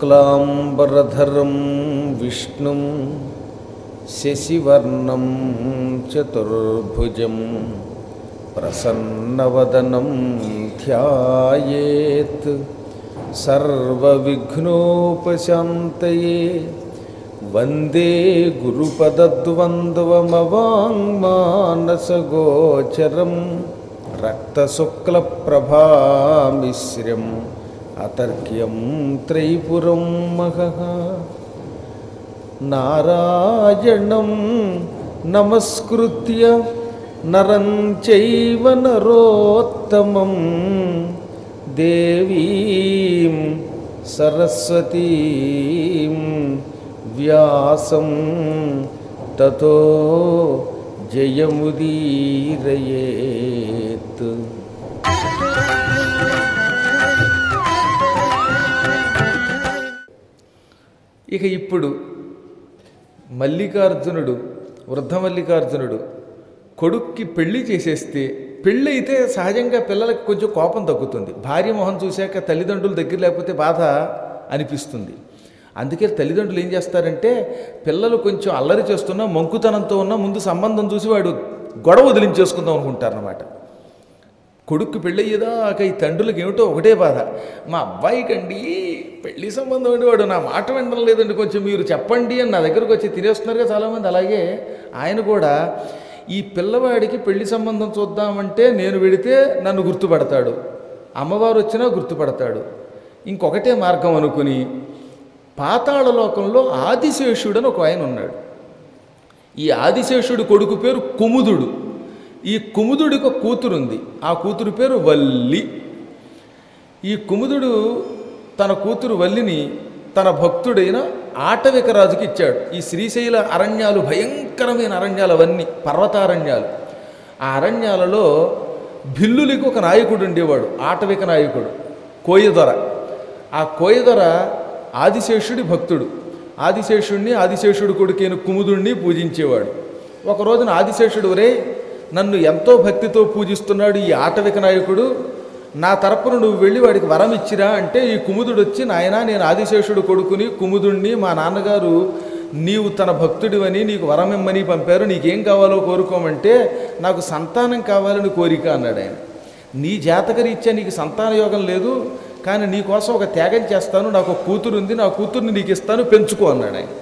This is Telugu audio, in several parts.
శుక్లాంబరధరం విష్ణుం శశివర్ణం చతుర్భుజం ప్రసన్నవదనం ధ్యాయేత్ సర్వవిఘ్నోపశాంతయే వందే గురుపదద్వంద్వమవాङ्మానసగోచరం రక్తశుక్లప్రభామిశ్రం అతర్క్యం త్రైపురం మహః నారాయణం నమస్కృత్య నరం చైవ నరోత్తమం దేవీం సరస్వతీం వ్యాసం తతో జయముదీరయేత్ ఇక ఇప్పుడు మల్లికార్జునుడు వృద్ధ మల్లికార్జునుడు కొడుక్కి పెళ్లి చేసేస్తే పెళ్ళి అయితే సహజంగా పిల్లలకి కొంచెం కోపం తగ్గుతుంది భార్య మొహం చూశాక తల్లిదండ్రుల దగ్గర లేకపోతే బాధ అనిపిస్తుంది అందుకే తల్లిదండ్రులు ఏం చేస్తారంటే పిల్లలు కొంచెం అల్లరి చేస్తున్నా మంకుతనంతో ఉన్నా ముందు సంబంధం చూసి వాడు గొడవ వదిలించేసుకుందాం అనుకుంటారనమాట కొడుక్కు పెళ్ళయ్యేదాక ఈ తండ్రులకు ఏమిటో ఒకటే బాధ మా అబ్బాయికండి పెళ్లి సంబంధం అండి వాడు నా మాట వినడం లేదండి కొంచెం మీరు చెప్పండి అని నా దగ్గరకు వచ్చి తినేస్తున్నారుగా చాలామంది అలాగే ఆయన కూడా ఈ పిల్లవాడికి పెళ్లి సంబంధం చూద్దామంటే నేను వెడితే నన్ను గుర్తుపడతాడు అమ్మవారు వచ్చినా గుర్తుపడతాడు ఇంకొకటే మార్గం అనుకుని పాతాళ లోకంలో ఆదిశేషుడు అని ఒక ఆయన ఉన్నాడు ఈ ఆదిశేషుడు కొడుకు పేరు కుముదుడు ఈ కుముదుడికి ఒక కూతురుంది ఆ కూతురు పేరు వల్లి ఈ కుముదుడు తన కూతురు వల్లిని తన భక్తుడైన ఆటవికరాజుకి ఇచ్చాడు ఈ శ్రీశైల అరణ్యాలు భయంకరమైన అరణ్యాలు అవన్నీ పర్వతారణ్యాలు ఆ అరణ్యాలలో భిల్లులకి ఒక నాయకుడు ఉండేవాడు ఆటవిక నాయకుడు కోయదొర ఆ కోయదొర ఆదిశేషుడి భక్తుడు ఆదిశేషుడిని ఆదిశేషుడు కొడుకైన కుముదుణ్ణి పూజించేవాడు ఒక రోజున ఆదిశేషుడు ఒరే నన్ను ఎంతో భక్తితో పూజిస్తున్నాడు ఈ ఆటవిక నాయకుడు నా తరపున నువ్వు వెళ్ళి వాడికి వరం ఇచ్చిరా అంటే ఈ కుముదుడు వచ్చి నాయన నేను ఆదిశేషుడు కొడుకుని కుముదుణ్ణి మా నాన్నగారు నీవు తన భక్తుడివని నీకు వరం ఇమ్మని పంపారు నీకేం కావాలో కోరుకోమంటే నాకు సంతానం కావాలని కోరిక అన్నాడు ఆయన నీ జాతకరీత్యా నీకు సంతాన యోగం లేదు కానీ నీ కోసం ఒక త్యాగం చేస్తాను నాకు ఒక కూతురు ఉంది నా కూతుర్ని నీకు ఇస్తాను పెంచుకో అన్నాడు ఆయన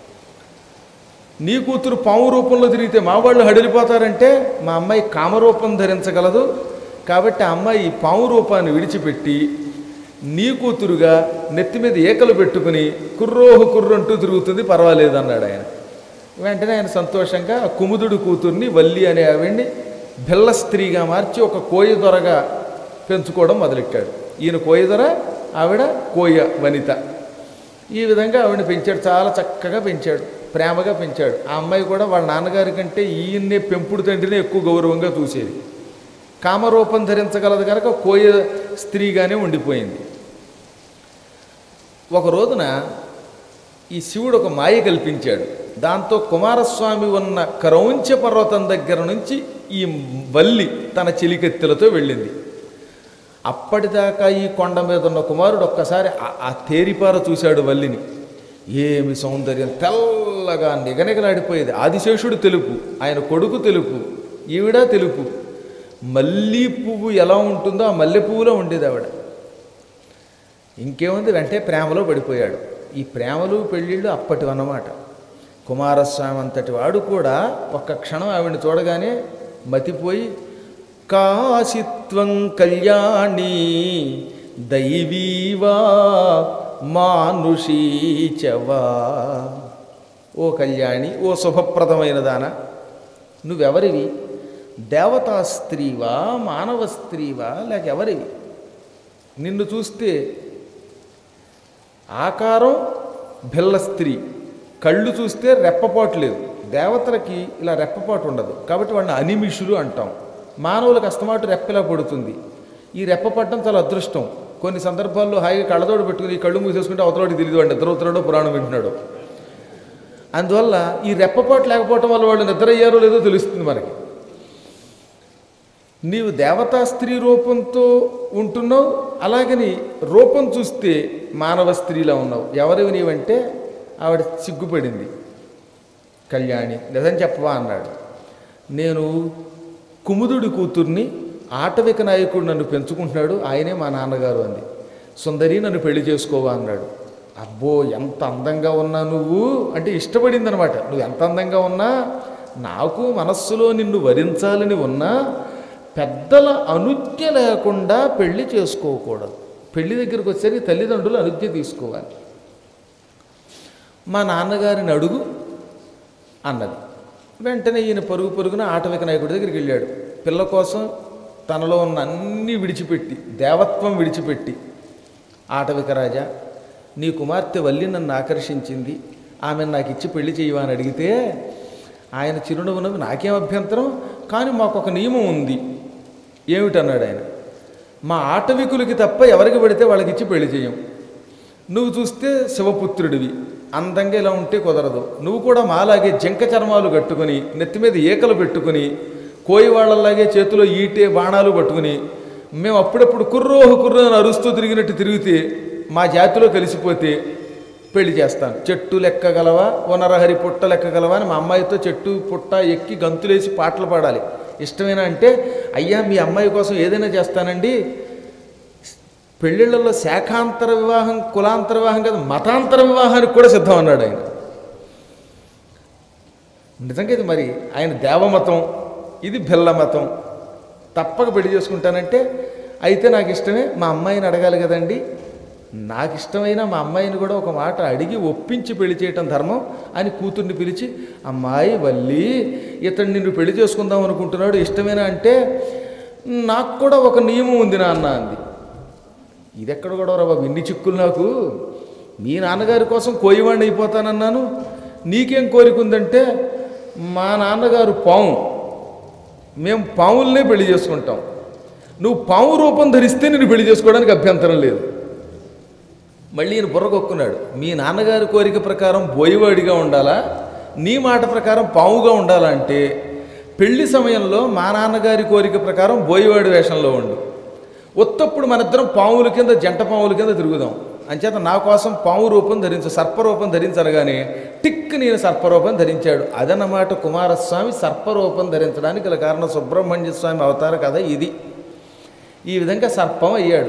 నీ కూతురు పాము రూపంలో తిరిగితే మా వాళ్ళు హడిలిపోతారంటే మా అమ్మాయి కామరూపం ధరించగలదు కాబట్టి ఆ అమ్మాయి పాము రూపాన్ని విడిచిపెట్టి నీ కూతురుగా నెత్తి మీద ఏకలు పెట్టుకుని కుర్రోహు కుర్రంటూ తిరుగుతుంది పర్వాలేదు అన్నాడు ఆయన వెంటనే ఆయన సంతోషంగా ఆ కుముదుడు కూతుర్ని వల్లి అనే ఆవిడ్ని బిల్ల స్త్రీగా మార్చి ఒక కోయ దొరగా పెంచుకోవడం మొదలెట్టాడు ఈయన కోయ దొర ఆవిడ కోయ వనిత ఈ విధంగా ఆవిడని పెంచాడు చాలా చక్కగా పెంచాడు ప్రేమగా పెంచాడు ఆ అమ్మాయి కూడా వాళ్ళ నాన్నగారి కంటే ఈయన్నే పెంపుడు తండ్రినే ఎక్కువ గౌరవంగా చూసేది కామరూపం ధరించగలదు కనుక కోయ స్త్రీగానే ఉండిపోయింది ఒక రోజున ఈ శివుడు ఒక మాయ కల్పించాడు దాంతో కుమారస్వామి ఉన్న క్రౌంచ పర్వతం దగ్గర నుంచి ఈ వల్లి తన చెలికెత్తెలతో వెళ్ళింది అప్పటిదాకా ఈ కొండ మీద ఉన్న కుమారుడు ఒక్కసారి ఆ- ఆ తేరిపార చూశాడు వల్లిని ఏమి సౌందర్యం తెల్లగా నిగనిగలాడిపోయేది ఆదిశేషుడు తెలుపు ఆయన కొడుకు తెలుపు ఈవిడ తెలుపు మల్లీ పువ్వు ఎలా ఉంటుందో ఆ మల్లె పువ్వులో ఉండేది ఆవిడ ఇంకేముంది వెంటనే ప్రేమలో పడిపోయాడు ఈ ప్రేమలు పెళ్ళిళ్ళు అప్పటివన్నమాట కుమారస్వామి అంతటి వాడు కూడా ఒక్క క్షణం ఆవిడని చూడగానే మతిపోయి కాశిత్వం కళ్యాణి దైవీవా మానుషీచవా ఓ కళ్యాణి ఓ శుభప్రదమైన దాన నువ్వెవరివి దేవతా స్త్రీవా మానవ స్త్రీవా లేక ఎవరివి నిన్ను చూస్తే ఆకారం భిల్ల స్త్రీ కళ్ళు చూస్తే రెప్పపాటు లేదు దేవతలకి ఇలా రెప్పపాటు ఉండదు కాబట్టి వాళ్ళని అనిమిషులు అంటాం మానవులకు అస్తమాటు రెప్పెలా పడుతుంది ఈ రెప్ప పట్టడం చాలా అదృష్టం కొన్ని సందర్భాల్లో హాయిగా కళ్ళతోడు పెట్టుకుని ఈ కళ్ళు మూసేసుకుంటే అవతలవాడికి తెలియదు వాడు నిద్ర అవుతున్నాడో పురాణం వింటున్నాడు అందువల్ల ఈ రెప్పపాటు లేకపోవటం వల్ల వాళ్ళు నిద్ర అయ్యారో లేదో తెలుస్తుంది మనకి నీవు దేవతా స్త్రీ రూపంతో ఉంటున్నావు అలాగని రూపం చూస్తే మానవ స్త్రీలా ఉన్నావు ఎవరివి నీవంటే ఆవిడ సిగ్గుపడింది కళ్యాణి నిజం చెప్పవా అన్నాడు నేను కుముదుడి కూతుర్ని ఆటవిక నాయకుడు నన్ను పెంచుకుంటున్నాడు ఆయనే మా నాన్నగారు అంది సుందరి నన్ను పెళ్లి చేసుకోవా అన్నాడు అబ్బో ఎంత అందంగా ఉన్నా నువ్వు అంటే ఇష్టపడింది అనమాట నువ్వు ఎంత అందంగా ఉన్నా నాకు మనస్సులో నిన్ను వరించాలని ఉన్నా పెద్దల అనుజ్ఞ లేకుండా పెళ్లి చేసుకోకూడదు పెళ్లి దగ్గరికి వచ్చేసరికి తల్లిదండ్రులు అనుజ్ఞ తీసుకోవాలి మా నాన్నగారిని అడుగు అన్నది వెంటనే ఈయన పరుగు పరుగున ఆటవిక నాయకుడి దగ్గరికి వెళ్ళాడు పిల్ల కోసం తనలో ఉన్న అన్నీ విడిచిపెట్టి దేవత్వం విడిచిపెట్టి ఆటవిక రాజా నీ కుమార్తె వల్లి నన్ను ఆకర్షించింది ఆమెను నాకు ఇచ్చి పెళ్లి చేయవా అని అడిగితే ఆయన చిరునవ్వు నవ్వి నాకేం అభ్యంతరం కానీ మాకు ఒక నియమం ఉంది ఏమిటన్నాడు ఆయన మా ఆటవికులకి తప్ప ఎవరికి పడితే వాళ్ళకి ఇచ్చి పెళ్లి చేయం నువ్వు చూస్తే శివపుత్రుడివి అందంగా ఇలా ఉంటే కుదరదు నువ్వు కూడా మాలాగే జంక చర్మాలు కట్టుకుని నెత్తి మీద ఈకలు పెట్టుకుని కోయి వాళ్ళలాగే చేతిలో ఈటే బాణాలు పట్టుకుని మేము అప్పుడప్పుడు కుర్రోహు కుర్రో అని అరుస్తూ తిరిగినట్టు తిరిగితే మా జాతిలో కలిసిపోతే పెళ్లి చేస్తాను చెట్టు లెక్కగలవా ఓ నరహరి పుట్ట లెక్కగలవా అని మా అమ్మాయితో చెట్టు పుట్ట ఎక్కి గంతులేసి పాటలు పాడాలి ఇష్టమేనా అంటే అయ్యా మీ అమ్మాయి కోసం ఏదైనా చేస్తానండి పెళ్ళిళ్ళలో శాఖాంతర వివాహం కులాంతర వివాహం కాదు మతాంతర వివాహానికి కూడా సిద్ధం అన్నాడు ఆయన నిజంగా ఇది మరి ఆయన దేవమతం ఇది భిల్ల మతం తప్పక పెళ్లి చేసుకుంటానంటే అయితే నాకు ఇష్టమే మా అమ్మాయిని అడగాలి కదండి నాకు ఇష్టమైన మా అమ్మాయిని కూడా ఒక మాట అడిగి ఒప్పించి పెళ్లి చేయటం ధర్మం అని కూతుర్ని పిలిచి అమ్మాయి వల్లి ఇతడు నిన్ను పెళ్లి చేసుకుందాం అనుకుంటున్నాడు ఇష్టమేనా అంటే నాకు కూడా ఒక నియమం ఉంది నాన్న అంది ఇది ఎక్కడ కూడా రా బాబు ఇన్ని చిక్కులు నాకు మీ నాన్నగారి కోసం కోయివాడిని అయిపోతానన్నాను నీకేం కోరిక ఉందంటే మా నాన్నగారు పాము మేము పాములనే పెళ్లి చేసుకుంటాం నువ్వు పాము రూపం ధరిస్తే నేను పెళ్లి చేసుకోవడానికి అభ్యంతరం లేదు మళ్ళీ ఈయన బుర్రకొక్కున్నాడు మీ నాన్నగారి కోరిక ప్రకారం బోయవాడిగా ఉండాలా నీ మాట ప్రకారం పాముగా ఉండాలా అంటే పెళ్లి సమయంలో మా నాన్నగారి కోరిక ప్రకారం బోయవాడి వేషంలో ఉండు ఉత్తప్పుడు మనిద్దరం పాముల కింద జంట పాముల కింద తిరుగుదాం అంచేత నా కోసం పాము రూపం ధరించు సర్పరూపం ధరించనగానే టిక్ నేను సర్పరూపం ధరించాడు అదనమాట కుమారస్వామి సర్పరూపం ధరించడానికి గల కారణం సుబ్రహ్మణ్య స్వామి అవతార కథ ఇది ఈ విధంగా సర్పం అయ్యాడు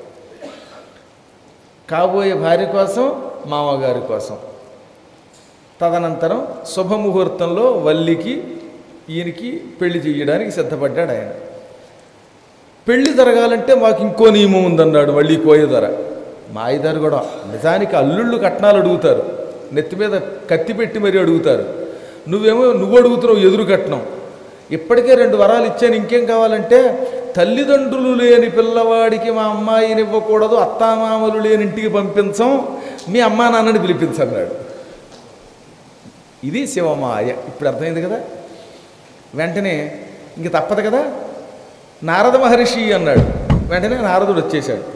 కాబోయే భార్య కోసం మామగారి కోసం తదనంతరం శుభముహూర్తంలో వల్లికి ఈయనకి పెళ్లి చేయడానికి సిద్ధపడ్డాడు ఆయన పెళ్లి జరగాలంటే మాకు ఇంకో నియమం ఉందన్నాడు మళ్ళీ కోయధర మా అయ్యదారు కూడా నిజానికి అల్లుళ్ళు కట్నాలు అడుగుతారు నెత్తి మీద కత్తి పెట్టి మరీ అడుగుతారు నువ్వేమో నువ్వు అడుగుతున్నావు ఎదురు కట్నం ఇప్పటికే రెండు వరాలు ఇచ్చాను ఇంకేం కావాలంటే తల్లిదండ్రులు లేని పిల్లవాడికి మా అమ్మాయిని ఇవ్వకూడదు అత్తామామలు లేని ఇంటికి పంపించం మీ అమ్మా నాన్నని పిలిపించన్నాడు ఇది శివమాయ ఇప్పుడు అర్థమైంది కదా వెంటనే ఇంక తప్పదు కదా నారద మహర్షి అన్నాడు వెంటనే నారదుడు వచ్చేశాడు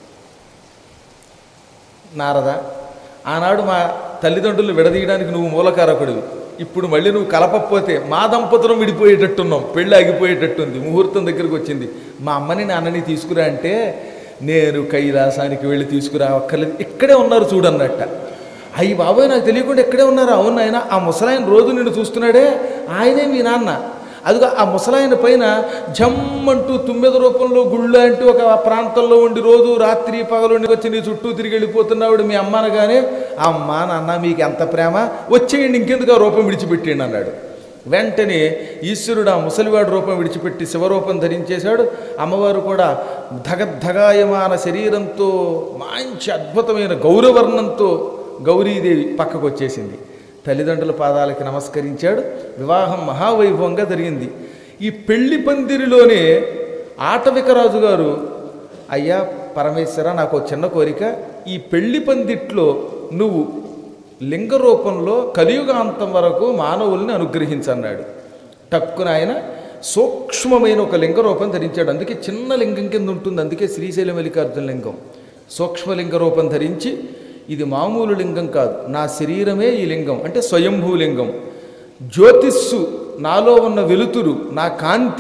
నారద ఆనాడు మా తల్లిదండ్రులు విడదీయడానికి నువ్వు మూలకారకుడివి ఇప్పుడు మళ్ళీ నువ్వు కలపకపోతే మా దంపతులం విడిపోయేటట్టున్నాం పెళ్ళి ఆగిపోయేటట్టుంది ముహూర్తం దగ్గరికి వచ్చింది మా అమ్మని నాన్నని తీసుకురా అంటే నేను కైలాసానికి వెళ్ళి తీసుకురా ఒక్కర్లేదు ఇక్కడే ఉన్నారు చూడన్నట్ట అయ్యి బాబోయ్ నాకు తెలియకుండా ఇక్కడే ఉన్నారు అవును ఆయన ఆ ముసలాయన రోజు నిన్ను చూస్తున్నాడే ఆయనే మీ నాన్న అదిగో ఆ ముసలాయన పైన జమ్మంటూ తుమ్మెద రూపంలో గుళ్ళు అంటూ ఒక ప్రాంతంలో ఉండి రోజు రాత్రి పగలుండి వచ్చి నీ చుట్టూ తిరిగి వెళ్ళిపోతున్నాడు మీ అమ్మ అనగానే అమ్మ నాన్న మీకు ఎంత ప్రేమ వచ్చేయండి ఇంకెందుకు ఆ రూపం విడిచిపెట్టేయండి అన్నాడు వెంటనే ఈశ్వరుడు ఆ ముసలివాడు రూపం విడిచిపెట్టి శివరూపం ధరించేశాడు అమ్మవారు కూడా ధగద్ధగాయమాన శరీరంతో మంచి అద్భుతమైన గౌరవర్ణంతో గౌరీదేవి పక్కకు వచ్చేసింది తల్లిదండ్రుల పాదాలకి నమస్కరించాడు వివాహం మహావైభవంగా జరిగింది ఈ పెళ్లి పందిరిలోనే ఆటవికరాజు గారు అయ్యా పరమేశ్వర నాకు ఒక చిన్న కోరిక ఈ పెళ్లి పందిట్లో నువ్వు లింగ రూపంలో కలియుగాంతం వరకు మానవుల్ని అనుగ్రహించన్నాడు టక్కున ఆయన సూక్ష్మమైన ఒక లింగ రూపం ధరించాడు అందుకే చిన్న లింగం కింద ఉంటుంది అందుకే శ్రీశైలం మల్లికార్జున లింగం సూక్ష్మలింగ రూపం ధరించి ఇది మామూలు లింగం కాదు నా శరీరమే ఈ లింగం అంటే స్వయంభూ లింగం జ్యోతిస్సు నాలో ఉన్న వెలుతురు నా కాంతి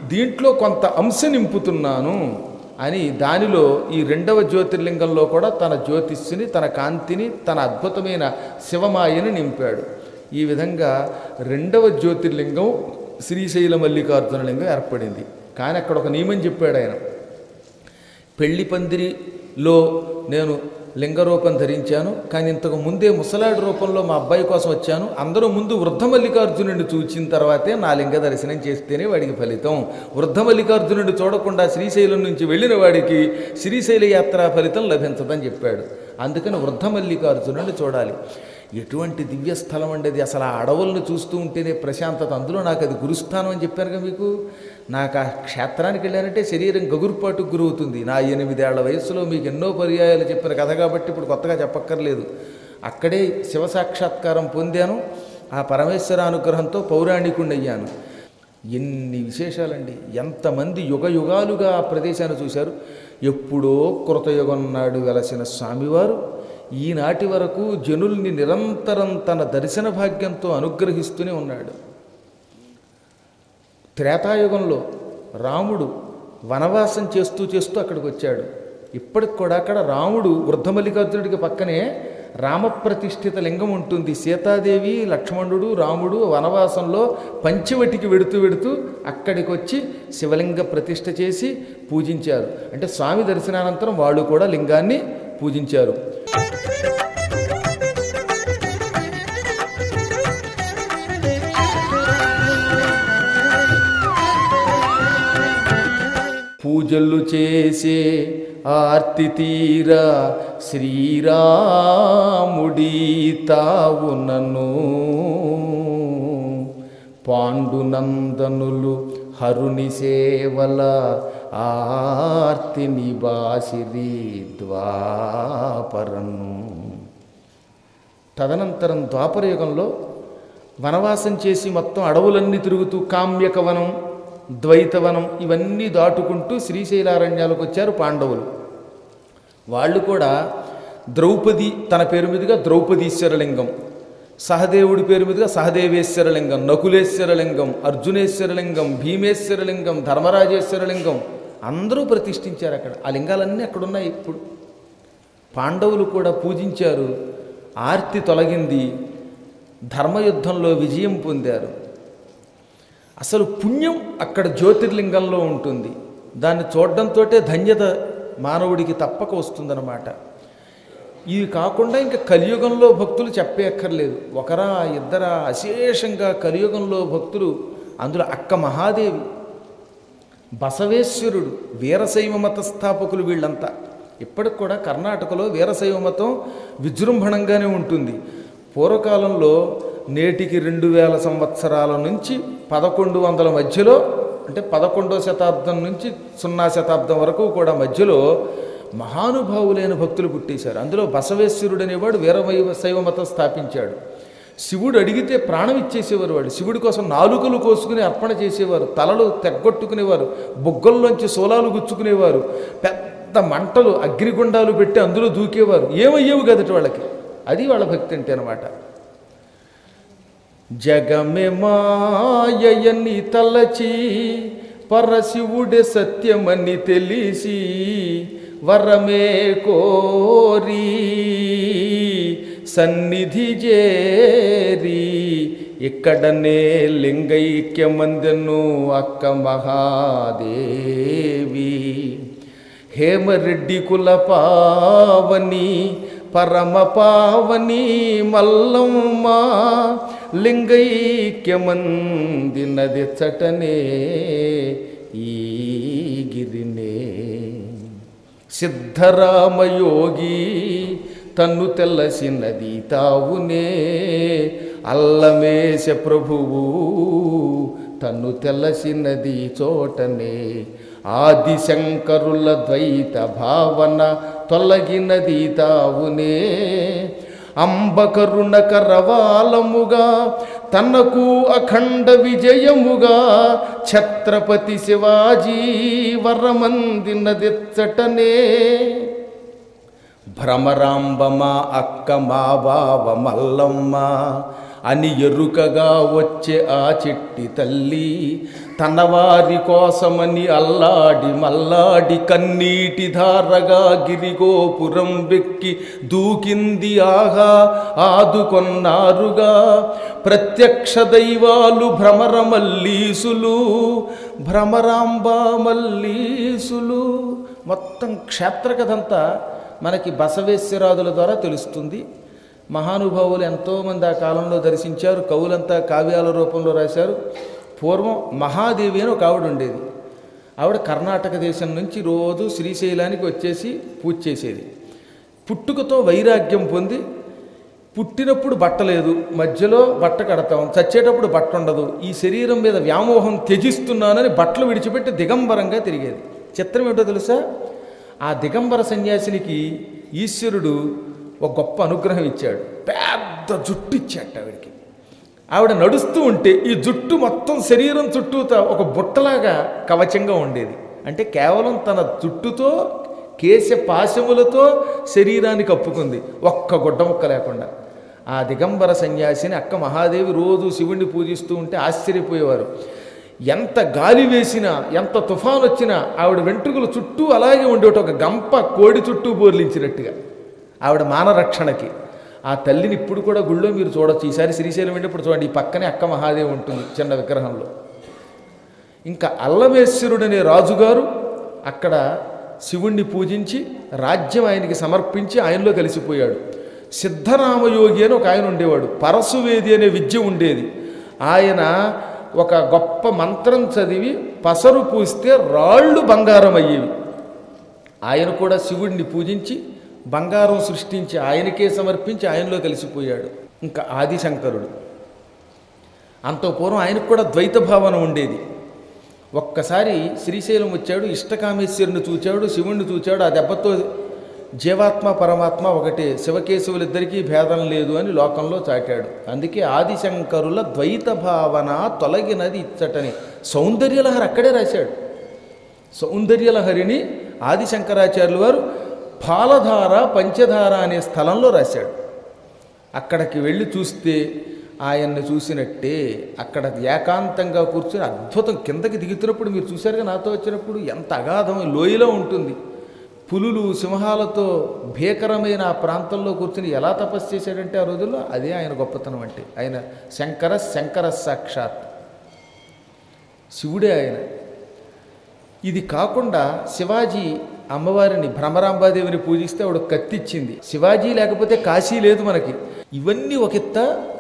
దీంట్లో కొంత అంశ నింపుతున్నాను అని దానిలో ఈ రెండవ జ్యోతిర్లింగంలో కూడా తన జ్యోతిష్ని తన కాంతిని తన అద్భుతమైన శివమాయని నింపాడు ఈ విధంగా రెండవ జ్యోతిర్లింగం శ్రీశైల మల్లికార్జున లింగం ఏర్పడింది కానీ అక్కడ ఒక నియమం చెప్పాడు ఆయన పెళ్లి పందిరిలో నేను లింగరూపం ధరించాను కానీ ఇంతకు ముందే ముసలాడి రూపంలో మా అబ్బాయి కోసం వచ్చాను అందరూ ముందు వృద్ధ మల్లికార్జునుడిని చూచిన తర్వాతే నా లింగ దర్శనం చేస్తేనే వాడికి ఫలితం వృద్ధ మల్లికార్జునుడిని చూడకుండా శ్రీశైలం నుంచి వెళ్ళిన వాడికి శ్రీశైల యాత్రా ఫలితం లభించదని చెప్పాడు అందుకని వృద్ధ మల్లికార్జునుడిని చూడాలి ఎటువంటి దివ్య స్థలం అండి అసలు ఆ అడవులను చూస్తూ ఉంటేనే ప్రశాంతత అందులో నాకు అది గురుస్థానం అని చెప్పారుగా మీకు నాకు ఆ క్షేత్రానికి వెళ్ళానంటే శరీరం గగురుపాటుకు గురవుతుంది నా ఎనిమిదేళ్ల వయసులో మీకు ఎన్నో పర్యాయాలు చెప్పిన కథ కాబట్టి ఇప్పుడు కొత్తగా చెప్పక్కర్లేదు అక్కడే శివ సాక్షాత్కారం పొందాను ఆ పరమేశ్వర అనుగ్రహంతో పౌరాణికుణ్ణి అయ్యాను ఎన్ని విశేషాలండి ఎంతమంది యుగ యుగాలుగా ఆ ప్రదేశాన్ని చూశారు ఎప్పుడో కృతయుగం నాడు వెలసిన స్వామివారు ఈనాటి వరకు జనుల్ని నిరంతరం తన దర్శన భాగ్యంతో అనుగ్రహిస్తూనే ఉన్నాడు త్రేతాయుగంలో రాముడు వనవాసం చేస్తూ చేస్తూ అక్కడికి వచ్చాడు ఇప్పటికి కూడా అక్కడ రాముడు వృద్ధ మల్లికార్జునుడికి పక్కనే రామప్రతిష్ఠిత లింగం ఉంటుంది సీతాదేవి లక్ష్మణుడు రాముడు వనవాసంలో పంచవటికి వెడుతూ వెడుతూ అక్కడికి వచ్చి శివలింగ ప్రతిష్ఠ చేసి పూజించారు అంటే స్వామి దర్శనానంతరం వాళ్ళు కూడా లింగాన్ని పూజించారు పూజలు చేసే ఆర్తి తీరా శ్రీరాముడి తావునను పాండునందనులు హరుని సేవల ఆర్తి నిబాసిరి ద్వాపరను తదనంతరం ద్వాపరయుగంలో వనవాసం చేసి మొత్తం అడవులన్నీ తిరుగుతూ కామ్యక వనం ద్వైతవనం ఇవన్నీ దాటుకుంటూ శ్రీశైలారణ్యాలకు వచ్చారు పాండవులు వాళ్ళు కూడా ద్రౌపది తన పేరు మీదుగా ద్రౌపదీశ్వరలింగం సహదేవుడి పేరు మీదుగా సహదేవేశ్వరలింగం నకులేశ్వరలింగం అర్జునేశ్వరలింగం భీమేశ్వరలింగం ధర్మరాజేశ్వరలింగం అందరూ ప్రతిష్ఠించారు అక్కడ ఆ లింగాలన్నీ అక్కడ ఉన్నాయి ఇప్పుడు పాండవులు కూడా పూజించారు ఆర్తి తొలగింది ధర్మయుద్ధంలో విజయం పొందారు అసలు పుణ్యం అక్కడ జ్యోతిర్లింగంలో ఉంటుంది దాన్ని చూడడంతో ధన్యత మానవుడికి తప్పక వస్తుందన్నమాట ఇవి కాకుండా ఇంకా కలియుగంలో భక్తులు చెప్పేక్కర్లేదు ఒకరా ఇద్దరా అశేషంగా కలియుగంలో భక్తులు అందులో అక్క మహాదేవి బసవేశ్వరుడు వీరశైవ మత స్థాపకులు వీళ్ళంతా ఇప్పటికి కూడా కర్ణాటకలో వీరశైవ మతం విజృంభణంగానే ఉంటుంది పూర్వకాలంలో నేటికి రెండు వేల సంవత్సరాల నుంచి పదకొండు వందల మధ్యలో అంటే పదకొండో శతాబ్దం నుంచి సున్నా శతాబ్దం వరకు కూడా మధ్యలో మహానుభావులైన భక్తులు పుట్టేశారు అందులో బసవేశ్వరుడు అనేవాడు వీరవైవ శైవ మతం స్థాపించాడు శివుడు అడిగితే ప్రాణం ఇచ్చేసేవారు వాళ్ళు శివుడి కోసం నాలుకలు కోసుకుని అర్పణ చేసేవారు తలలు తెగ్గొట్టుకునేవారు బొగ్గల్లోంచి సోలాలు గుచ్చుకునేవారు పెద్ద మంటలు అగ్నిగుండాలు పెట్టి అందులో దూకేవారు ఏమయ్యేవి కదటి వాళ్ళకి అది వాళ్ళ భక్తి అంటే అనమాట జగమె మాయని తలచి పరశివుడే సత్యమని తెలిసి వరమే కోరి సన్నిధి చేరి ఇక్కడనే లింగైక్యమందెను అక్క మహాదేవి హేమరెడ్డి కుల పావని పరమ పావని మల్లమ్మ లింగైక్యమందినది చటనే ఈ గిరినే సిద్ధరామయోగి తన్ను తెల్లసినది తావునే అల్లమేశ ప్రభువు తన్ను తెల్లసినది చోటనే ఆదిశంకరుల ద్వైత భావన తొలగినది తావునే అంబకరుణ కరవాలముగా తనకు అఖండ విజయముగా ఛత్రపతి శివాజీ వరమందినదిచ్చటనే భ్రమరాంబమ అక్క మా బావ మల్లమ్మ అని ఎరుకగా వచ్చే ఆ చెట్టి తల్లి తనవారి కోసమని అల్లాడి మల్లాడి కన్నీటి ధారగా గిరిగోపురం వెక్కి దూకింది ఆహా ఆదుకొన్నారుగా ప్రత్యక్ష దైవాలు భ్రమర మల్లీసులు భ్రమరాంబ మల్లీసులు మొత్తం క్షేత్రకథంతా మనకి బసవేశ్వరాదుల ద్వారా తెలుస్తుంది మహానుభావులు ఎంతోమంది ఆ కాలంలో దర్శించారు కవులంతా కావ్యాల రూపంలో రాశారు పూర్వం మహాదేవి అని ఒక ఆవిడ ఉండేది ఆవిడ కర్ణాటక దేశం నుంచి రోజు శ్రీశైలానికి వచ్చేసి పూజ చేసేది పుట్టుకతో వైరాగ్యం పొంది పుట్టినప్పుడు బట్ట లేదు మధ్యలో బట్ట కడతాం చచ్చేటప్పుడు బట్ట ఉండదు ఈ శరీరం మీద వ్యామోహం త్యజిస్తున్నానని బట్టలు విడిచిపెట్టి దిగంబరంగా తిరిగేది చిత్రం ఏంటో తెలుసా ఆ దిగంబర సన్యాసినికి ఈశ్వరుడు ఒక గొప్ప అనుగ్రహం ఇచ్చాడు పెద్ద జుట్టు ఇచ్చాడు ఆవిడికి ఆవిడ నడుస్తూ ఉంటే ఈ జుట్టు మొత్తం శరీరం చుట్టూతా ఒక బుట్టలాగా కవచంగా ఉండేది అంటే కేవలం తన జుట్టుతో కేశ పాశములతో శరీరాన్ని కప్పుకుంది ఒక్క గుడ్డ ముక్క లేకుండా ఆ దిగంబర సన్యాసిని అక్క మహాదేవి రోజు శివుణ్ణి పూజిస్తూ ఉంటే ఆశ్చర్యపోయేవారు ఎంత గాలి వేసినా ఎంత తుఫాన్ వచ్చినా ఆవిడ వెంట్రుకలు చుట్టూ అలాగే ఉండేటి ఒక గంప కోడి చుట్టూ బోర్లించినట్టుగా ఆవిడ మానరక్షణకి ఆ తల్లిని ఇప్పుడు కూడా గుళ్ళో మీరు చూడొచ్చు ఈసారి శ్రీశైలం వెళ్ళినప్పుడు చూడండి ఈ పక్కనే అక్క మహాదేవి ఉంటుంది చిన్న విగ్రహంలో ఇంకా అల్లమేశ్వరుడనే రాజుగారు అక్కడ శివుణ్ణి పూజించి రాజ్యం ఆయనకి సమర్పించి ఆయనలో కలిసిపోయాడు సిద్ధరామయోగి అని ఒక ఆయన ఉండేవాడు పరశువేది అనే విద్య ఉండేది ఆయన ఒక గొప్ప మంత్రం చదివి పసరు పూస్తే రాళ్ళు బంగారం అయ్యేవి ఆయన కూడా శివుడిని పూజించి బంగారం సృష్టించి ఆయనకే సమర్పించి ఆయనలో కలిసిపోయాడు ఇంకా ఆదిశంకరుడు అంత పూర్వం ఆయనకు కూడా ద్వైత భావన ఉండేది ఒక్కసారి శ్రీశైలం వచ్చాడు ఇష్టకామేశ్వరుని చూచాడు శివుణ్ణి చూచాడు ఆ దెబ్బతో జీవాత్మ పరమాత్మ ఒకటే శివకేశవులిద్దరికీ భేదం లేదు అని లోకంలో చాటాడు అందుకే ఆదిశంకరుల ద్వైత భావన తొలగినది ఇచ్చటని సౌందర్యలహరి అక్కడే రాశాడు సౌందర్యలహరిని ఆదిశంకరాచార్యులు వారు పాలధార పంచధార అనే స్థలంలో రాశాడు అక్కడికి వెళ్ళి చూస్తే ఆయన్ని చూసినట్టే అక్కడ ఏకాంతంగా కూర్చొని అద్భుతం కిందకి దిగుతున్నప్పుడు మీరు చూశారుగా నాతో వచ్చినప్పుడు ఎంత అగాధం లోయలో ఉంటుంది పులులు సింహాలతో భీకరమైన ఆ ప్రాంతంలో కూర్చుని ఎలా తపస్సు చేశాడంటే ఆ రోజుల్లో అదే ఆయన గొప్పతనం అంటే ఆయన శంకర శంకర సాక్షాత్ శివుడే ఆయన ఇది కాకుండా శివాజీ అమ్మవారిని భ్రమరాంబాదేవిని పూజిస్తే ఆవిడ కత్తిచ్చింది శివాజీ లేకపోతే కాశీ లేదు మనకి ఇవన్నీ ఒక ఎత్త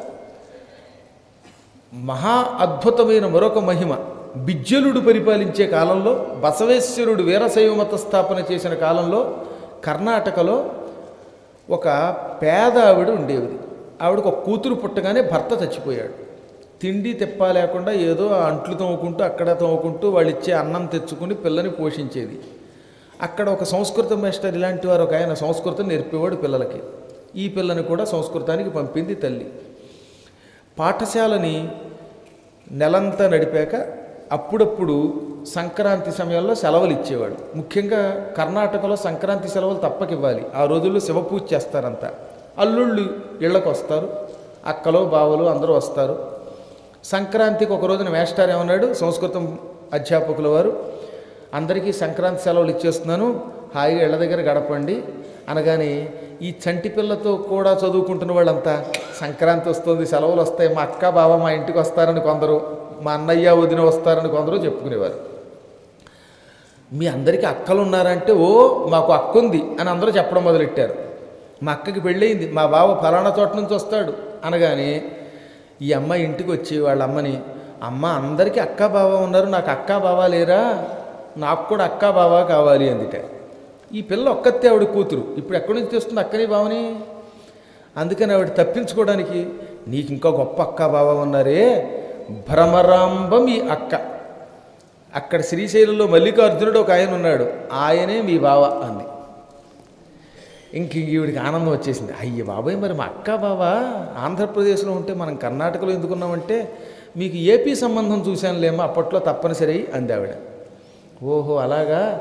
మహా అద్భుతమైన మరొక మహిమ బిజ్జలుడు పరిపాలించే కాలంలో బసవేశ్వరుడు వీరశైవ మత స్థాపన చేసిన కాలంలో కర్ణాటకలో ఒక పేద ఆవిడ ఉండేది ఆవిడకు ఒక కూతురు పుట్టగానే భర్త చచ్చిపోయాడు తిండి తెప్ప లేకుండా ఏదో ఆ అంట్లు తోముకుంటూ అక్కడ తోముకుంటూ వాళ్ళు ఇచ్చే అన్నం తెచ్చుకుని పిల్లని పోషించేది అక్కడ ఒక సంస్కృత మాస్టర్ ఇలాంటి వారు ఒక ఆయన సంస్కృతం నేర్పేవాడు పిల్లలకి ఈ పిల్లని కూడా సంస్కృతానికి పంపింది తల్లి పాఠశాలని నెలంతా నడిపాక అప్పుడప్పుడు సంక్రాంతి సమయంలో సెలవులు ఇచ్చేవాడు ముఖ్యంగా కర్ణాటకలో సంక్రాంతి సెలవులు తప్పకివ్వాలి ఆ రోజుల్లో శివపూజ చేస్తారంతా అల్లుళ్ళు ఇళ్ళకు వస్తారు అక్కలో బావలు అందరూ వస్తారు సంక్రాంతికి ఒక రోజున మేస్టార్ ఏమన్నాడు సంస్కృతం అధ్యాపకుల వారు అందరికీ సంక్రాంతి సెలవులు ఇచ్చేస్తున్నాను హాయిగా ఇళ్ళ దగ్గర గడపండి అనగానే ఈ చంటి పిల్లతో కూడా చదువుకుంటున్న వాళ్ళంతా సంక్రాంతి వస్తుంది సెలవులు వస్తాయి మా అక్క బావ మా ఇంటికి వస్తారని కొందరు మా అన్నయ్య వదిన వస్తారని కొందరు చెప్పుకునేవారు మీ అందరికీ అక్కలు ఉన్నారంటే ఓ మాకు అక్క ఉంది అని అందరూ చెప్పడం మొదలెట్టారు మా అక్కకి పెళ్ళయింది మా బావ ఫలానా చోట నుంచి వస్తాడు అనగానే ఈ అమ్మాయి ఇంటికి వచ్చి వాళ్ళ అమ్మని అమ్మ అందరికీ అక్క బావ ఉన్నారు నాకు అక్క బావ లేరా నాకు కూడా అక్క బావ కావాలి అందుట ఈ పిల్ల ఒక్కతే ఆవిడ కూతురు ఇప్పుడు ఎక్కడి నుంచి తెస్తుంది అక్కని బావని అందుకని ఆవిడ తప్పించుకోవడానికి నీకు ఇంకా గొప్ప అక్క బావ ఉన్నారే భ్రమరాంబం ఈ అక్క అక్కడ శ్రీశైలంలో మల్లికార్జునుడు ఒక ఆయన ఉన్నాడు ఆయనే మీ బావ అంది ఇంక ఈవిడికి ఆనందం వచ్చేసింది అయ్య బాబాయ్ మరి మా అక్క బావ ఆంధ్రప్రదేశ్లో ఉంటే మనం కర్ణాటకలో ఎందుకున్నామంటే మీకు ఏపీ సంబంధం చూశానులేమో అప్పట్లో తప్పనిసరి అంది ఆవిడ ఓహో అలాగా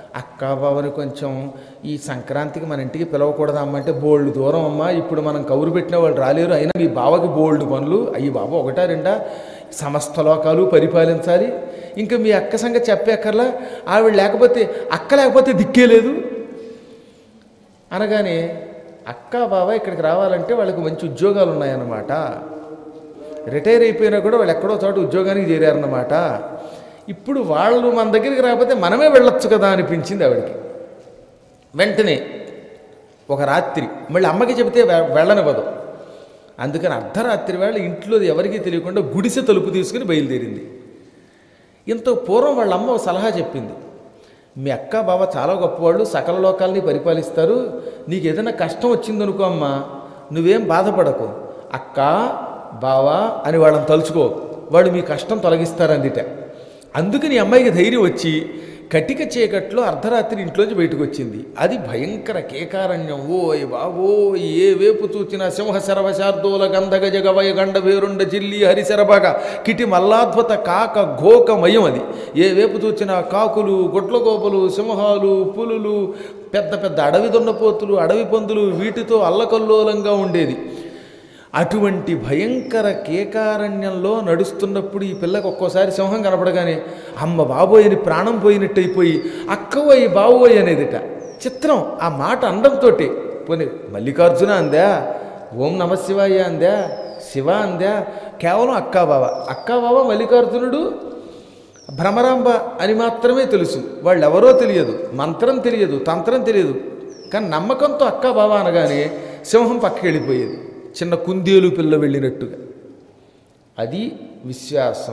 అక్క బావని కొంచెం ఈ సంక్రాంతికి మన ఇంటికి పిలవకూడదు అమ్మ అంటే బోల్డ్ దూరం అమ్మ ఇప్పుడు మనం కౌరు పెట్టిన వాళ్ళు రాలేరు అయినా మీ బావకి బోల్డ్ పనులు అయ్యి బాబు ఒకటా రెండా సమస్త లోకాలు పరిపాలించాలి ఇంకా మీ అక్క సంగతి చెప్పేక్కర్లా ఆవిడ లేకపోతే అక్క లేకపోతే దిక్కే లేదు అనగానే అక్క బావ ఇక్కడికి రావాలంటే వాళ్ళకి మంచి ఉద్యోగాలు ఉన్నాయన్నమాట రిటైర్ అయిపోయినా కూడా వాళ్ళు ఎక్కడో చోట ఉద్యోగానికి చేరారన్నమాట ఇప్పుడు వాళ్ళు మన దగ్గరికి రాకపోతే మనమే వెళ్ళొచ్చు కదా అనిపించింది ఆవిడకి వెంటనే ఒక రాత్రి మళ్ళీ అమ్మకి చెబితే వె- వెళ్ళనివ్వదు అందుకని అర్ధరాత్రి వేళ ఇంట్లో ఎవరికీ తెలియకుండా గుడిసె తలుపు తీసుకుని బయలుదేరింది ఇంత పూర్వం వాళ్ళ అమ్మ ఒక సలహా చెప్పింది మీ అక్క బావ చాలా గొప్పవాళ్ళు సకల లోకాల్ని పరిపాలిస్తారు నీకు ఏదైనా కష్టం వచ్చిందనుకో అమ్మా నువ్వేం బాధపడకు అక్క బావా అని వాళ్ళని తలుచుకో వాళ్ళు మీ కష్టం తొలగిస్తారందిట అందుకని ఈ అమ్మాయికి ధైర్యం వచ్చి కటిక చీకట్లో అర్ధరాత్రి ఇంట్లోంచి బయటకు వచ్చింది అది భయంకర కేకారణ్యం ఓయ్ బావో ఏ వేపు చూచిన సింహ శరవ శార్దూల గంధగ జగవయ గండ వేరుండ జిల్లి హరిశరభగ కిటి మల్లాద్భుత కాక ఘోకమయం అది ఏ వేపు చూచిన కాకులు గొడ్లగోపలు సింహాలు పులులు పెద్ద పెద్ద అడవి దున్నపోతులు అడవి పందులు వీటితో అల్లకల్లోలంగా ఉండేది అటువంటి భయంకర కేకారణ్యంలో నడుస్తున్నప్పుడు ఈ పిల్లకి ఒక్కోసారి సింహం కనపడగానే అమ్మ బాబోయ్ అని ప్రాణం పోయినట్టయిపోయి అక్కవోయ్ బావోయ్ అనేదిట చిత్రం ఆ మాట అండంతో పోనీ మల్లికార్జున అందా ఓం నమ శివాయ అందా శివ అందా కేవలం అక్కా బావ అక్కా బావ మల్లికార్జునుడు భ్రమరాంబ అని మాత్రమే తెలుసు వాళ్ళు ఎవరో తెలియదు మంత్రం తెలియదు తంత్రం తెలియదు కానీ నమ్మకంతో అక్క బావ అనగానే సింహం పక్కకి వెళ్ళిపోయేది చిన్న కుందేలు పిల్ల వెళ్ళినట్టుగా అది విశ్వాసం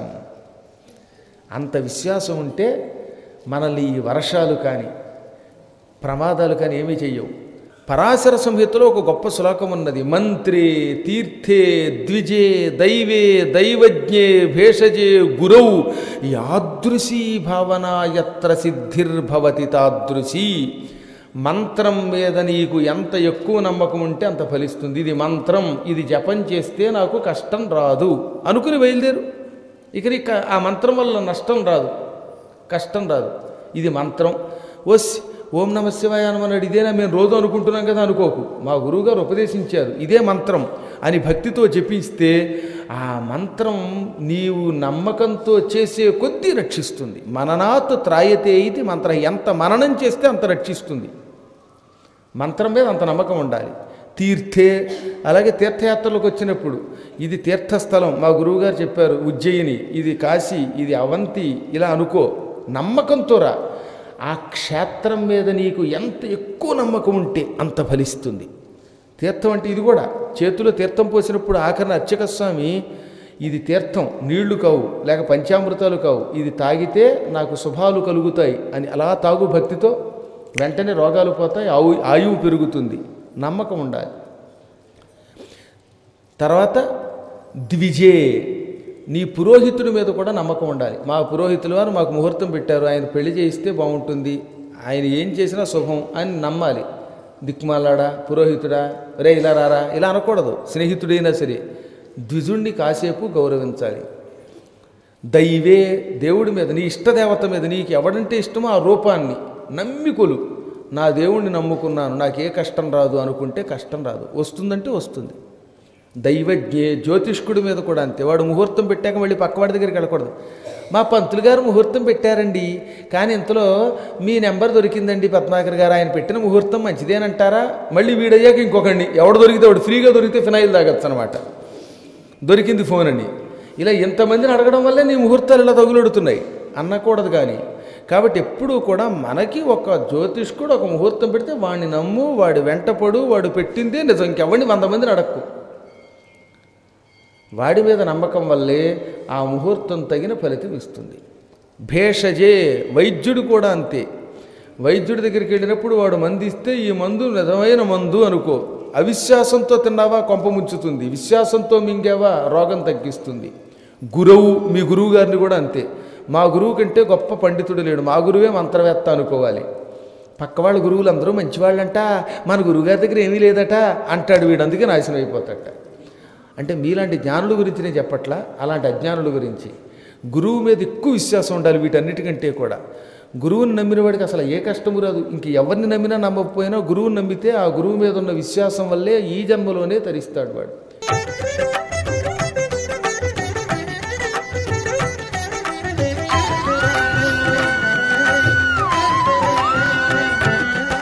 అంత విశ్వాసం ఉంటే మనల్ని ఈ వర్షాలు కానీ ప్రమాదాలు కానీ ఏమీ చెయ్యవు పరాశర సంహితలో ఒక గొప్ప శ్లోకం ఉన్నది మంత్రే తీర్థే ద్విజే దైవే దైవజ్ఞే భేషజే గురౌ యాదృశీ భావన యత్ర సిద్ధిర్భవతి తాదృశీ మంత్రం మీద నీకు ఎంత ఎక్కువ నమ్మకం ఉంటే అంత ఫలిస్తుంది ఇది మంత్రం ఇది జపం చేస్తే నాకు కష్టం రాదు అనుకుని బయలుదేరు ఇక నీకు ఆ మంత్రం వల్ల నష్టం రాదు కష్టం రాదు ఇది మంత్రం ఓస్ ఓం నమ శివాయ అనమన్నాడు ఇదేనా మేము రోజు అనుకుంటున్నాం కదా అనుకోకు మా గురువుగారు ఉపదేశించారు ఇదే మంత్రం అని భక్తితో జపిస్తే ఆ మంత్రం నీవు నమ్మకంతో చేసే కొద్దీ రక్షిస్తుంది మననాత్ త్రాయతే ఇది మంత్రం ఎంత మననం చేస్తే అంత రక్షిస్తుంది మంత్రం మీద అంత నమ్మకం ఉండాలి తీర్థే అలాగే తీర్థయాత్రలకు వచ్చినప్పుడు ఇది తీర్థస్థలం మా గురువుగారు చెప్పారు ఉజ్జయిని ఇది కాశీ ఇది అవంతి ఇలా అనుకో నమ్మకంతో రా ఆ క్షేత్రం మీద నీకు ఎంత ఎక్కువ నమ్మకం ఉంటే అంత ఫలిస్తుంది తీర్థం అంటే ఇది కూడా చేతిలో తీర్థం పోసినప్పుడు ఆఖరణ అర్చక స్వామి ఇది తీర్థం నీళ్లు కావు లేక పంచామృతాలు కావు ఇది తాగితే నాకు శుభాలు కలుగుతాయి అని అలా తాగు భక్తితో వెంటనే రోగాలు పోతాయి ఆయు ఆయువు పెరుగుతుంది నమ్మకం ఉండాలి తర్వాత ద్విజే నీ పురోహితుడి మీద కూడా నమ్మకం ఉండాలి మా పురోహితుల వారు మాకు ముహూర్తం పెట్టారు ఆయన పెళ్లి చేయిస్తే బాగుంటుంది ఆయన ఏం చేసినా శుభం అని నమ్మాలి దిక్మాలాడా పురోహితుడా రే ఇలా రారా ఇలా అనకూడదు స్నేహితుడైనా సరే ద్విజుణ్ణి కాసేపు గౌరవించాలి దైవే దేవుడి మీద నీ ఇష్టదేవత మీద నీకు ఎవడంటే ఇష్టమో ఆ రూపాన్ని నమ్మికొలు నా దేవుణ్ణి నమ్ముకున్నాను నాకు ఏ కష్టం రాదు అనుకుంటే కష్టం రాదు వస్తుందంటే వస్తుంది దైవజ్ఞే జ్యోతిష్కుడి మీద కూడా అంతే వాడు ముహూర్తం పెట్టాక మళ్ళీ పక్కవాడి దగ్గరికి వెళ్ళకూడదు మా పంతులు గారు ముహూర్తం పెట్టారండి కానీ ఇంతలో మీ నెంబర్ దొరికిందండి పద్మాకర్ గారు ఆయన పెట్టిన ముహూర్తం మంచిదేనంటారా మళ్ళీ వీడయ్యాక ఇంకొకండి ఎవడు దొరికితే వాడు ఫ్రీగా దొరికితే ఫినాయిల్ తాగొచ్చు అనమాట దొరికింది ఫోన్ అని ఇలా ఇంతమందిని అడగడం వల్లే నీ ముహూర్తాలు ఇలా తగులెడుతున్నాయి అనకూడదు కానీ కాబట్టి ఎప్పుడూ కూడా మనకి ఒక జ్యోతిష్కుడు ఒక ముహూర్తం పెడితే వాడిని నమ్ము వాడి వెంటపడు వాడు పెట్టిందే నిజం ఇంకెవరిని వంద మందిని అడక్కు వాడి మీద నమ్మకం వల్లే ఆ ముహూర్తం తగిన ఫలితం ఇస్తుంది భేషజే వైద్యుడు కూడా అంతే వైద్యుడి దగ్గరికి వెళ్ళినప్పుడు వాడు మందు ఇస్తే ఈ మందు నిజమైన మందు అనుకో అవిశ్వాసంతో తిన్నావా కొంప ముంచుతుంది విశ్వాసంతో మింగావా రోగం తగ్గిస్తుంది గురువు మీ గురువు గారిని కూడా అంతే మా గురువు కంటే గొప్ప పండితుడు లేడు మా గురువే మంత్రవేత్త అనుకోవాలి పక్క వాళ్ళ గురువులు అందరూ మంచివాళ్ళంట మన గురువుగారి దగ్గర ఏమీ లేదట అంటాడు వీడు అందుకే నాశనం అయిపోతాడట అంటే మీలాంటి జ్ఞానుల గురించి నేను చెప్పట్లా అలాంటి అజ్ఞానుల గురించి గురువు మీద ఎక్కువ విశ్వాసం ఉండాలి వీటన్నిటికంటే కూడా గురువుని నమ్మిన వాడికి అసలు ఏ కష్టము రాదు ఇంక ఎవరిని నమ్మినా నమ్మకపోయినా గురువుని నమ్మితే ఆ గురువు మీద ఉన్న విశ్వాసం వల్లే ఈ జన్మలోనే తరిస్తాడు వాడు